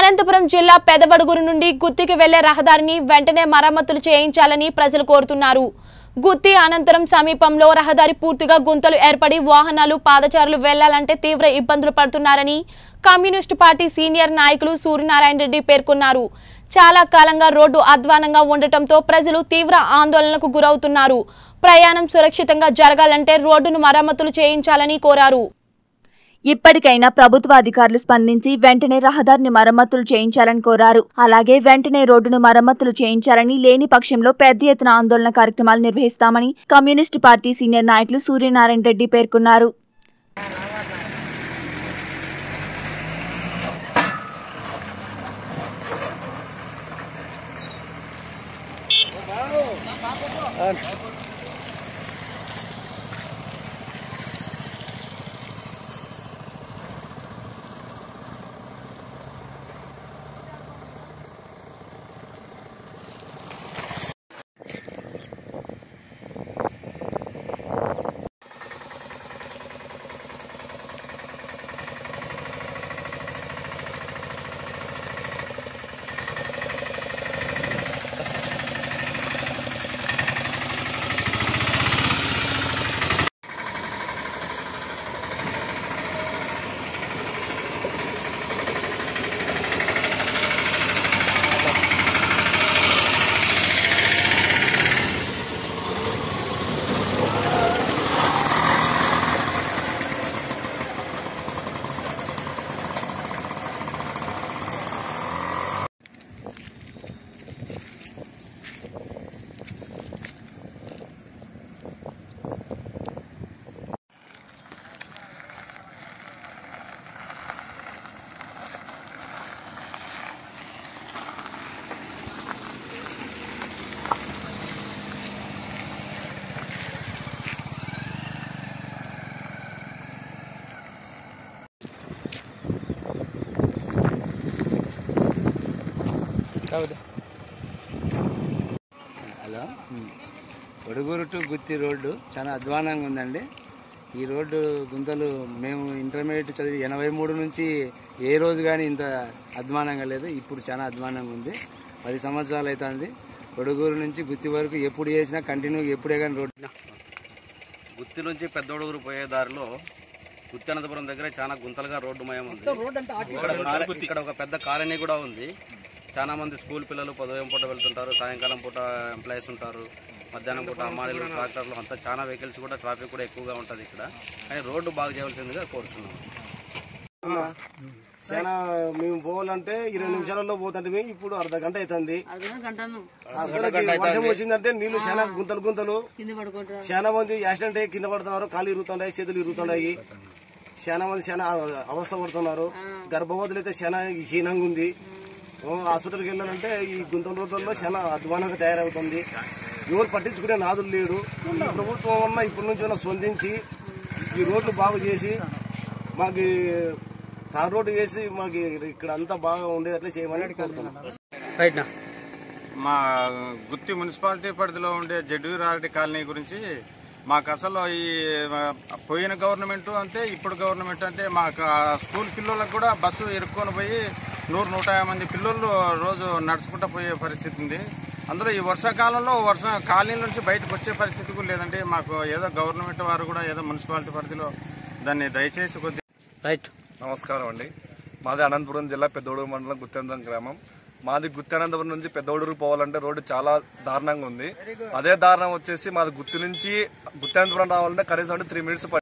అనంతపురం జిల్లా పెదవడుగురు నుండి గుత్తికి వెళ్లే రహదారిని వెంటనే మరమ్మతులు చేయించాలని ప్రజలు కోరుతున్నారు గుత్తి అనంతరం సమీపంలో రహదారి పూర్తిగా గుంతలు ఏర్పడి వాహనాలు పాదచారులు వెళ్లాలంటే తీవ్ర ఇబ్బందులు పడుతున్నారని కమ్యూనిస్టు పార్టీ సీనియర్ నాయకులు సూర్యనారాయణ రెడ్డి పేర్కొన్నారు చాలా కాలంగా రోడ్డు అధ్వానంగా ఉండటంతో ప్రజలు తీవ్ర ఆందోళనకు గురవుతున్నారు ప్రయాణం సురక్షితంగా జరగాలంటే రోడ్డును మరమ్మతులు చేయించాలని కోరారు ఇప్పటికైనా ప్రభుత్వ అధికారులు స్పందించి వెంటనే రహదారిని మరమ్మతులు చేయించాలని కోరారు అలాగే వెంటనే రోడ్డును మరమ్మతులు చేయించాలని లేని పక్షంలో పెద్ద ఎత్తున ఆందోళన కార్యక్రమాలు నిర్వహిస్తామని కమ్యూనిస్టు పార్టీ సీనియర్ నాయకులు సూర్యనారాయణ రెడ్డి పేర్కొన్నారు hello Odugur to Gutti road చాలా అధ్వానంగా ఉందండి ఈ రోడ్డు గుంతలు మేము ఇంటర్మీడియట్ చదివి ఎనభై మూడు నుంచి ఏ రోజు కానీ ఇంత అధ్వానంగా లేదు ఇప్పుడు చాలా అధ్వానంగా ఉంది పది సంవత్సరాలు అవుతుంది ఒడుగూరు నుంచి గుత్తి వరకు ఎప్పుడు చేసినా కంటిన్యూ ఎప్పుడే కానీ రోడ్డు గుత్తి నుంచి పెద్దోడుగురు పోయే దారిలో గుత్తి అనంతపురం దగ్గర చాలా గుంతలుగా రోడ్డు మయం ఉంది ఇక్కడ కాల- ఇక్కడ ఒక పెద్ద కాలనీ కూడా ఉంది చాలా మంది స్కూల్ పిల్లలు ఉదయం పూట వెళ్తుంటారు సాయంకాలం పూట ఎంప్లాయీస్ ఉంటారు మధ్యాహ్నం పూట అమ్మాయిలు ట్రాక్టర్లు అంతా చాలా వెహికల్స్ కూడా ట్రాఫిక్ కూడా ఎక్కువగా ఉంటుంది ఇక్కడ కానీ రోడ్డు బాగు చేయవలసిందిగా కోరుతున్నాం చాలా మేము పోవాలంటే ఇరవై నిమిషాలలో పోతుంటే ఇప్పుడు అర్ధ గంట అవుతుంది అసలు వర్షం వచ్చిందంటే నీళ్లు చాలా గుంతలు గుంతలు చాలా మంది యాక్సిడెంట్ అయ్యి కింద పడుతున్నారు కాళ్ళు ఇరుగుతున్నాయి చేతులు ఇరుగుతున్నాయి చాలా మంది చాలా అవస్థ పడుతున్నారు గర్భవతులు అయితే చాలా హీనంగా ఉంది ఓ, హాస్పిటల్కి వెళ్ళాలంటే ఈ గుంతల రోడ్లలో చాలా అధ్వానంగా తయారవుతుంది ఎవరు పట్టించుకునే నాదులు లేడు ఈ ప్రభుత్వం వల్ల ఇప్పటి నుంచి స్పందించి ఈ రోడ్లు బాగు చేసి మాకు తార్ రోడ్డు వేసి మాకు ఇక్కడ అంతా బాగా ఉండేటట్లే చేయమని కోరుతున్నాం మా గుత్తి మున్సిపాలిటీ పరిధిలో ఉండే జడ్వీరారెడ్డి కాలనీ గురించి మాకు అసలు ఈ ఆ, పోయిన గవర్నమెంట్ అంతే ఇప్పుడు గవర్నమెంట్ అంతే మాకు ఆ స్కూల్ పిల్లలకు కూడా బస్సు ఎరుక్కొని పోయి నూరు నూట యాభై మంది పిల్లలు రోజు నడుచుకుంటూ పోయే పరిస్థితి ఉంది అందులో ఈ వర్షాకాలంలో వర్షం కాలనీ నుంచి బయటకు వచ్చే పరిస్థితి కూడా లేదండి మాకు ఏదో గవర్నమెంట్ వారు కూడా ఏదో మున్సిపాలిటీ పరిధిలో దాన్ని దయచేసి కొద్ది రైట్ నమస్కారం అండి మాది అనంతపురం జిల్లా పెద్దోడూరు మండలం గుత్తేంద్రం గ్రామం మాది గుత్తి అనంతపురం నుంచి పెద్దోడూరు పోవాలంటే రోడ్డు చాలా దారుణంగా ఉంది అదే దారుణం వచ్చేసి మాది గుత్తి నుంచి గుత్తి అనంతపురం రావాలంటే కనీసం అంటే త్రీ మినిట్స్